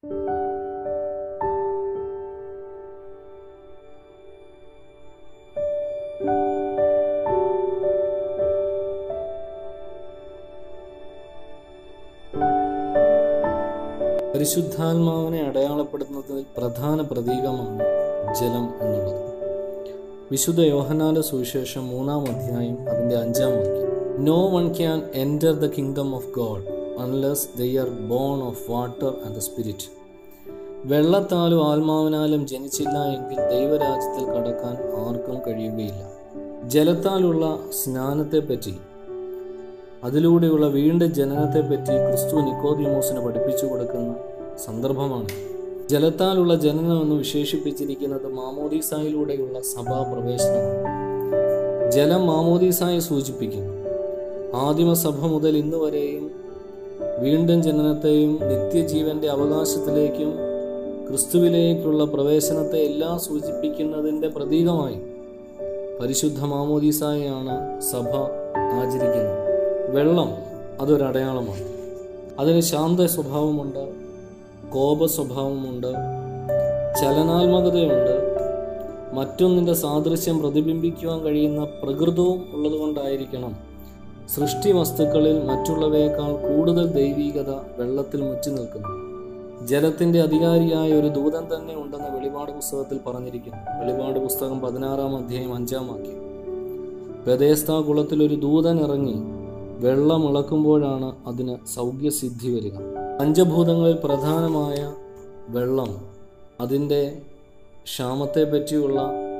പരിശുദ്ധാത്മാവിനെ അടയാളപ്പെടുത്തുന്നതിൽ പ്രധാന പ്രതീകമാണ് ജലം എന്നുള്ളത് വിശുദ്ധ യോഹനാന്റെ സുവിശേഷം മൂന്നാം അധ്യായം അതിൻ്റെ അഞ്ചാം വാക്യം no one can enter the kingdom of God unless they are born of water and the spirit വെള്ളത്താലും ആത്മാവിനാലും ജനിച്ചില്ല എങ്കിൽ ദൈവരാജ്യത്തിൽ കടക്കാൻ ആർക്കും കഴിയുകയില്ല ജലത്താലുള്ള സ്നാനത്തെപ്പറ്റി അതിലൂടെയുള്ള വീണ്ടും ജനനത്തെപ്പറ്റി ക്രിസ്തു നിക്കോദിമോസിന് പഠിപ്പിച്ചു കൊടുക്കുന്ന സന്ദർഭമാണ് ജലത്താലുള്ള ജനനം എന്ന് വിശേഷിപ്പിച്ചിരിക്കുന്നത് മാമോദീസായിലൂടെയുള്ള സഭാപ്രവേശനമാണ് ജലം മാമോദീസായെ സൂചിപ്പിക്കുന്നു ആദിമസഭ മുതൽ ഇന്ന് വരെയും വീണ്ടും ജനനത്തെയും നിത്യജീവന്റെ അവകാശത്തിലേക്കും ക്രിസ്തുവിലേക്കുള്ള പ്രവേശനത്തെ എല്ലാം സൂചിപ്പിക്കുന്നതിൻ്റെ പ്രതീകമായി പരിശുദ്ധ മാമോദീസായാണ് സഭ ആചരിക്കുന്നത് വെള്ളം അതൊരടയാളമാണ് അതിന് ശാന്ത സ്വഭാവമുണ്ട് കോപ സ്വഭാവമുണ്ട് ചലനാത്മകതയുണ്ട് മറ്റൊന്നിൻ്റെ സാദൃശ്യം പ്രതിബിംബിക്കുവാൻ കഴിയുന്ന പ്രകൃതവും ഉള്ളതുകൊണ്ടായിരിക്കണം സൃഷ്ടി വസ്തുക്കളിൽ മറ്റുള്ളവയേക്കാൾ കൂടുതൽ ദൈവീകത വെള്ളത്തിൽ മുറ്റി നിൽക്കുന്നു ജലത്തിന്റെ അധികാരിയായ ഒരു ദൂതൻ തന്നെ ഉണ്ടെന്ന് വെളിപാട് പുസ്തകത്തിൽ പറഞ്ഞിരിക്കുന്നു വെളിപാട് പുസ്തകം പതിനാറാം അധ്യായം അഞ്ചാം വാക്യം ബദേസ്ത കുളത്തിൽ ഒരു ദൂതൻ ഇറങ്ങി വെള്ളം ഇളക്കുമ്പോഴാണ് അതിന് സൗഖ്യസിദ്ധി വരിക പഞ്ചഭൂതങ്ങളിൽ പ്രധാനമായ വെള്ളം അതിൻ്റെ ക്ഷാമത്തെ പറ്റിയുള്ള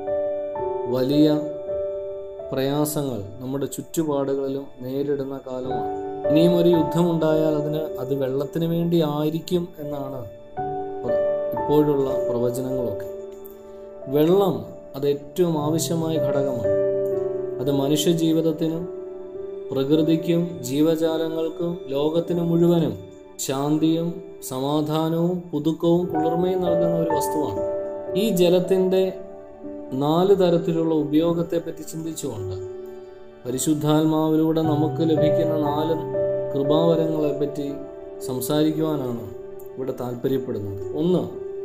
വലിയ പ്രയാസങ്ങൾ നമ്മുടെ ചുറ്റുപാടുകളിലും നേരിടുന്ന കാലമാണ് ഇനിയും ഒരു യുദ്ധമുണ്ടായാൽ അതിന് അത് വെള്ളത്തിന് വേണ്ടി ആയിരിക്കും എന്നാണ് പ്ര- ഇപ്പോഴുള്ള പ്രവചനങ്ങളൊക്കെ വെള്ളം അത് ഏറ്റവും ആവശ്യമായ ഘടകമാണ് അത് മനുഷ്യ ജീവിതത്തിനും പ്രകൃതിക്കും ജീവജാലങ്ങൾക്കും ലോകത്തിന് മുഴുവനും ശാന്തിയും സമാധാനവും പുതുക്കവും കുളിർമയും നൽകുന്ന ഒരു വസ്തുവാണ് ഈ ജലത്തിൻ്റെ നാല് തരത്തിലുള്ള ഉപയോഗത്തെപ്പറ്റി ചിന്തിച്ചുകൊണ്ട് പരിശുദ്ധാത്മാവിലൂടെ നമുക്ക് ലഭിക്കുന്ന നാല് കൃപാവരങ്ങളെപ്പറ്റി സംസാരിക്കുവാനാണ് ഇവിടെ താല്പര്യപ്പെടുന്നത് ഒന്ന്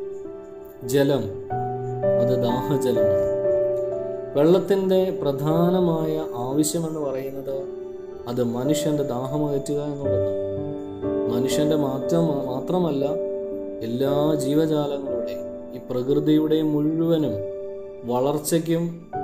ജലം അത് ദാഹജലമാണ് വെള്ളത്തിൻ്റെ പ്രധാനമായ ആവശ്യമെന്ന് പറയുന്നത് അത് മനുഷ്യൻ്റെ ദാഹമകറ്റുക എന്നുള്ളതാണ് മനുഷ്യൻ്റെ മാറ്റം മാത്രമല്ല എല്ലാ ജീവജാലങ്ങളുടെയും ഈ പ്രകൃതിയുടെ മുഴുവനും വളർച്ചയ്ക്കും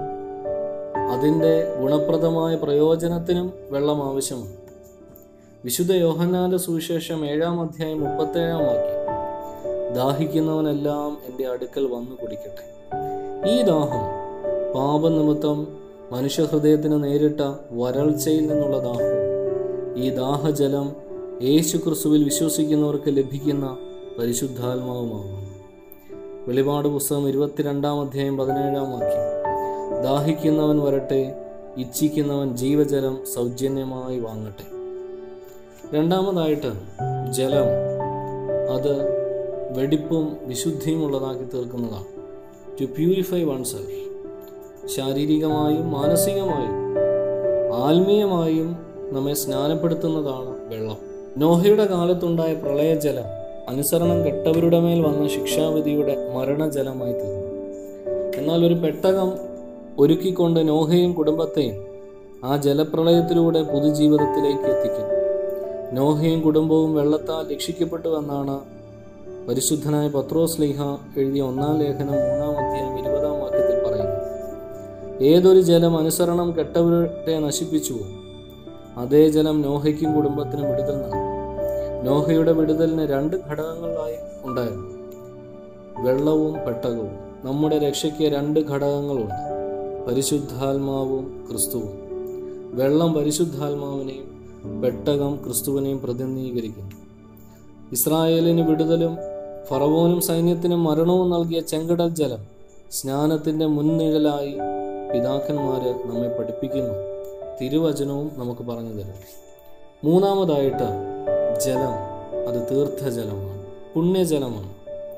അതിൻ്റെ ഗുണപ്രദമായ പ്രയോജനത്തിനും വെള്ളം ആവശ്യമാണ് വിശുദ്ധ യോഹന്നാന്റെ സുവിശേഷം ഏഴാം അധ്യായം മുപ്പത്തേഴാം വാക്യം ദാഹിക്കുന്നവനെല്ലാം എൻ്റെ അടുക്കൽ വന്നു കുടിക്കട്ടെ ഈ ദാഹം പാപനിമിത്തം മനുഷ്യഹൃദയത്തിന് നേരിട്ട വരൾച്ചയിൽ നിന്നുള്ള ദാഹം ഈ ദാഹജലം യേശു ക്രിസ്തുവിൽ വിശ്വസിക്കുന്നവർക്ക് ലഭിക്കുന്ന പരിശുദ്ധാത്മാവുമാകുന്നു വെളിപാട് പുസ്തകം ഇരുപത്തിരണ്ടാം അധ്യായം പതിനേഴാം വാക്യം ദാഹിക്കുന്നവൻ വരട്ടെ ഇച്ഛിക്കുന്നവൻ ജീവജലം സൗജന്യമായി വാങ്ങട്ടെ രണ്ടാമതായിട്ട് ജലം അത് വെടിപ്പും വിശുദ്ധിയും ഉള്ളതാക്കി തീർക്കുന്നതാണ് ടു പ്യൂരിഫൈ വൺ സെൽഫ് ശാരീരികമായും മാനസികമായും ആത്മീയമായും നമ്മെ സ്നാനപ്പെടുത്തുന്നതാണ് വെള്ളം നോഹയുടെ കാലത്തുണ്ടായ പ്രളയജലം അനുസരണം കെട്ടവരുടെ മേൽ വന്ന ശിക്ഷാവിധിയുടെ മരണജലമായി തീർന്നു എന്നാൽ ഒരു പെട്ടകം ഒരുക്കിക്കൊണ്ട് നോഹയും കുടുംബത്തെയും ആ ജലപ്രളയത്തിലൂടെ പുതുജീവിതത്തിലേക്ക് എത്തിക്കും നോഹയും കുടുംബവും വെള്ളത്താൽ രക്ഷിക്കപ്പെട്ടുവെന്നാണ് പരിശുദ്ധനായ പത്രോസ് ലീഹ എഴുതിയ ഒന്നാം ലേഖനം മൂന്നാം അധ്യായം ഇരുപതാം വാക്യത്തിൽ പറയുന്നു ഏതൊരു ജലം അനുസരണം കെട്ടവരെ നശിപ്പിച്ചുവോ അതേ ജലം നോഹയ്ക്കും കുടുംബത്തിനും വിടുതൽ നൽകി നോഹയുടെ വിടുതലിന് രണ്ട് ഘടകങ്ങളായി ഉണ്ടായിരുന്നു വെള്ളവും പെട്ടകവും നമ്മുടെ രക്ഷയ്ക്ക് രണ്ട് ഘടകങ്ങളുണ്ട് പരിശുദ്ധാത്മാവും ക്രിസ്തുവും വെള്ളം പരിശുദ്ധാത്മാവിനെയും പെട്ടകം ക്രിസ്തുവിനെയും പ്രതിനിധീകരിക്കുന്നു ഇസ്രായേലിന് വിടുതലും ഫറവോനും സൈന്യത്തിനും മരണവും നൽകിയ ചെങ്കടൽ ജലം സ്നാനത്തിൻ്റെ മുൻനിഴലായി പിതാക്കന്മാര് നമ്മെ പഠിപ്പിക്കുന്നു തിരുവചനവും നമുക്ക് പറഞ്ഞു തരും മൂന്നാമതായിട്ട് ജലം അത് തീർത്ഥജലമാണ് പുണ്യജലമാണ്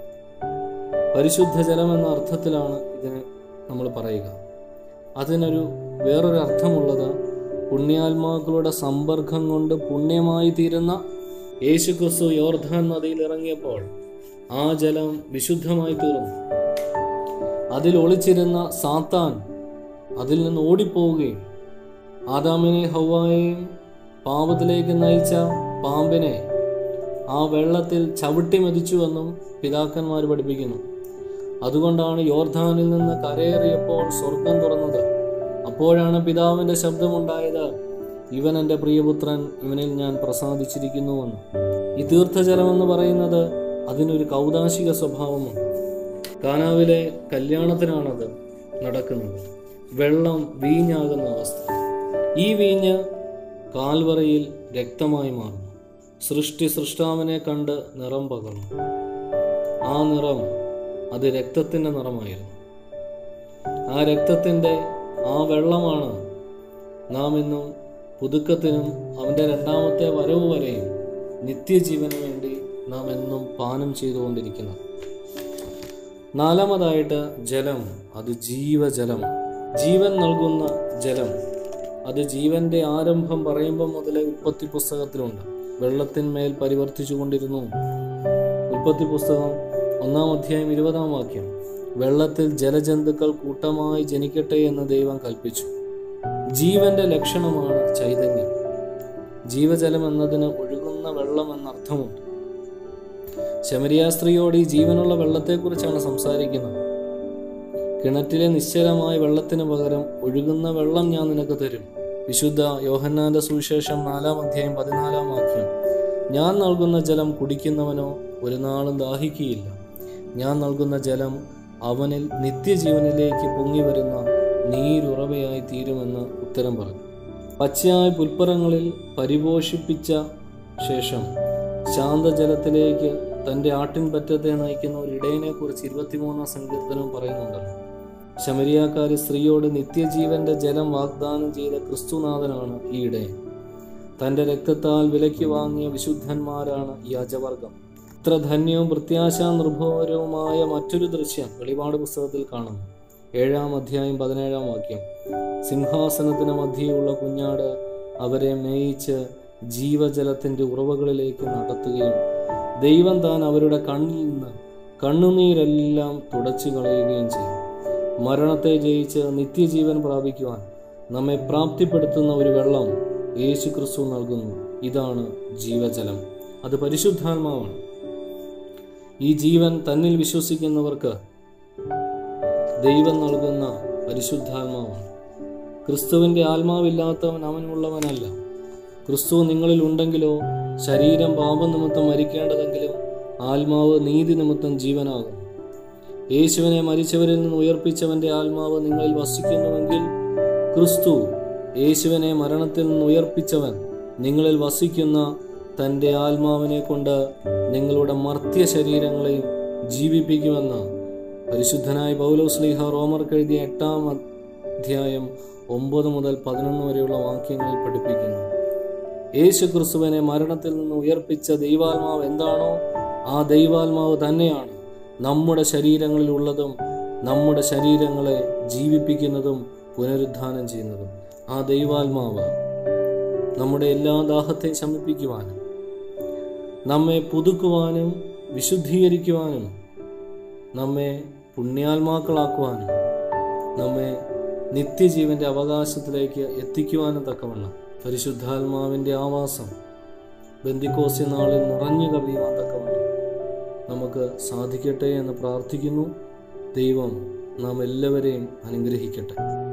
പരിശുദ്ധ ജലം എന്ന അർത്ഥത്തിലാണ് ഇതിന് നമ്മൾ പറയുക അതിനൊരു വേറൊരു അർത്ഥമുള്ളത് പുണ്യാത്മാക്കളുടെ സമ്പർക്കം കൊണ്ട് പുണ്യമായി തീരുന്ന യേശുക്രിസ്തു യോർധാൻ നദിയിൽ ഇറങ്ങിയപ്പോൾ ആ ജലം വിശുദ്ധമായി തീർന്നു അതിൽ ഒളിച്ചിരുന്ന സാത്താൻ അതിൽ നിന്ന് ഓടിപ്പോവുകയും ആദാമിനെ ഹൗവായെയും പാപത്തിലേക്ക് നയിച്ച പാമ്പിനെ ആ വെള്ളത്തിൽ ചവിട്ടി മതിച്ചുവെന്നും പിതാക്കന്മാർ പഠിപ്പിക്കുന്നു അതുകൊണ്ടാണ് യോർധാനിൽ നിന്ന് കരയേറിയപ്പോൾ സ്വർഗം തുറന്നത് അപ്പോഴാണ് പിതാവിന്റെ ശബ്ദമുണ്ടായത് ഇവൻ എൻ്റെ പ്രിയപുത്രൻ ഇവനിൽ ഞാൻ പ്രസാദിച്ചിരിക്കുന്നുവെന്ന് ഈ തീർത്ഥജലമെന്ന് പറയുന്നത് അതിനൊരു കൗതാശിക സ്വഭാവമുണ്ട് കാനാവിലെ കല്യാണത്തിനാണത് നടക്കുന്നത് വെള്ളം വീഞ്ഞാകുന്ന അവസ്ഥ ഈ വീഞ്ഞ് കാൽവറയിൽ രക്തമായി മാറുന്നു സൃഷ്ടി സൃഷ്ടാവിനെ കണ്ട് നിറം പകർന്നു ആ നിറം അത് രക്തത്തിൻ്റെ നിറമായിരുന്നു ആ രക്തത്തിൻ്റെ ആ വെള്ളമാണ് നാം ഇന്നും പുതുക്കത്തിനും അവൻ്റെ രണ്ടാമത്തെ വരവ് വരെയും നിത്യജീവന് വേണ്ടി നാം എന്നും പാനം ചെയ്തുകൊണ്ടിരിക്കുന്നത് നാലാമതായിട്ട് ജലം അത് ജീവജലം ജീവൻ നൽകുന്ന ജലം അത് ജീവന്റെ ആരംഭം പറയുമ്പോൾ മുതലേ ഉൽപ്പത്തി പുസ്തകത്തിലുണ്ട് വെള്ളത്തിന്മേൽ പരിവർത്തിച്ചു കൊണ്ടിരുന്നു ഉൽപ്പത്തി പുസ്തകം ഒന്നാം അധ്യായം ഇരുപതാം വാക്യം വെള്ളത്തിൽ ജലജന്തുക്കൾ കൂട്ടമായി ജനിക്കട്ടെ എന്ന് ദൈവം കൽപ്പിച്ചു ജീവന്റെ ലക്ഷണമാണ് ചൈതന്യം ജീവജലം എന്നതിന് ഒഴുകുന്ന വെള്ളം എന്നർത്ഥമുണ്ട് ശമരിയ സ്ത്രീയോട് ഈ ജീവനുള്ള വെള്ളത്തെക്കുറിച്ചാണ് സംസാരിക്കുന്നത് കിണറ്റിലെ നിശ്ചലമായ വെള്ളത്തിന് പകരം ഒഴുകുന്ന വെള്ളം ഞാൻ നിനക്ക് തരും വിശുദ്ധ യോഹന്നാന്റെ സുവിശേഷം നാലാം അധ്യായം പതിനാലാം വാക്യം ഞാൻ നൽകുന്ന ജലം കുടിക്കുന്നവനോ ഒരു നാളും ദാഹിക്കുകയില്ല ഞാൻ നൽകുന്ന ജലം അവനിൽ നിത്യജീവനിലേക്ക് പൊങ്ങി വരുന്ന നീരുറവയായി തീരുമെന്ന് ഉത്തരം പറഞ്ഞു പച്ചയായ പുൽപ്പറങ്ങളിൽ പരിപോഷിപ്പിച്ച ശേഷം ശാന്തജലത്തിലേക്ക് തൻ്റെ ആട്ടിൻപറ്റത്തെ നയിക്കുന്ന ഒരു ഇടയനെ കുറിച്ച് ഇരുപത്തിമൂന്നാം സങ്കീർത്തനവും പറയുന്നുണ്ടല്ലോ ശമരിയാക്കാരി സ്ത്രീയോട് നിത്യജീവന്റെ ജലം വാഗ്ദാനം ചെയ്ത ക്രിസ്തുനാഥനാണ് ഈ ഇടയൻ തൻ്റെ രക്തത്താൽ വിലയ്ക്ക് വാങ്ങിയ വിശുദ്ധന്മാരാണ് ഈ അജവർഗം ഇത്ര ധന്യവും പ്രത്യാശാ നിർഭരവുമായ മറ്റൊരു ദൃശ്യം വെളിപാട് പുസ്തകത്തിൽ കാണുന്നു ഏഴാം അധ്യായം പതിനേഴാം വാക്യം സിംഹാസനത്തിന് മധ്യയുള്ള കുഞ്ഞാട് അവരെ മേയിച്ച് ജീവജലത്തിന്റെ ഉറവകളിലേക്ക് നടത്തുകയും ദൈവം താൻ അവരുടെ കണ്ണിൽ നിന്ന് കണ്ണുനീരെല്ലാം തുടച്ചു കളയുകയും ചെയ്യും മരണത്തെ ജയിച്ച് നിത്യജീവൻ പ്രാപിക്കുവാൻ നമ്മെ പ്രാപ്തിപ്പെടുത്തുന്ന ഒരു വെള്ളം യേശു ക്രിസ്തു നൽകുന്നു ഇതാണ് ജീവജലം അത് പരിശുദ്ധാത്മാവാണ് ഈ ജീവൻ തന്നിൽ വിശ്വസിക്കുന്നവർക്ക് ദൈവം നൽകുന്ന പരിശുദ്ധാത്മാവാണ് ക്രിസ്തുവിൻ്റെ ആത്മാവില്ലാത്തവൻ അവനുള്ളവനല്ല ക്രിസ്തു നിങ്ങളിൽ ഉണ്ടെങ്കിലോ ശരീരം പാപനിമിത്തം മരിക്കേണ്ടതെങ്കിലും ആത്മാവ് നീതി നിമിത്തം ജീവനാകും യേശുവിനെ മരിച്ചവരിൽ നിന്ന് ഉയർപ്പിച്ചവന്റെ ആത്മാവ് നിങ്ങളിൽ വസിക്കുന്നുവെങ്കിൽ ക്രിസ്തു യേശുവിനെ മരണത്തിൽ നിന്ന് ഉയർപ്പിച്ചവൻ നിങ്ങളിൽ വസിക്കുന്ന തൻ്റെ ആത്മാവിനെ കൊണ്ട് നിങ്ങളുടെ മർത്യ ശരീരങ്ങളെയും ജീവിപ്പിക്കുമെന്ന് പരിശുദ്ധനായ പൗലോസ്ലിഹ റോമർക്ക് എഴുതിയ എട്ടാം അധ്യായം ഒമ്പത് മുതൽ പതിനൊന്ന് വരെയുള്ള വാക്യങ്ങളിൽ പഠിപ്പിക്കുന്നു യേശു ക്രിസ്തുവിനെ മരണത്തിൽ നിന്ന് ഉയർപ്പിച്ച ദൈവാത്മാവ് എന്താണോ ആ ദൈവാത്മാവ് തന്നെയാണ് നമ്മുടെ ശരീരങ്ങളിൽ ഉള്ളതും നമ്മുടെ ശരീരങ്ങളെ ജീവിപ്പിക്കുന്നതും പുനരുദ്ധാനം ചെയ്യുന്നതും ആ ദൈവാത്മാവ് നമ്മുടെ എല്ലാ ദാഹത്തെയും ശമിപ്പിക്കുവാനും നമ്മെ പുതുക്കുവാനും വിശുദ്ധീകരിക്കുവാനും നമ്മെ പുണ്യാത്മാക്കളാക്കുവാനും നമ്മെ നിത്യജീവന്റെ അവകാശത്തിലേക്ക് എത്തിക്കുവാനും തക്കവണ്ണം പരിശുദ്ധാത്മാവിൻ്റെ ആവാസം ബന്ദിക്കോസി നാളിൽ നിറഞ്ഞു കവിയുവാൻ തക്കവണ്ണം നമുക്ക് സാധിക്കട്ടെ എന്ന് പ്രാർത്ഥിക്കുന്നു ദൈവം നാം എല്ലാവരെയും അനുഗ്രഹിക്കട്ടെ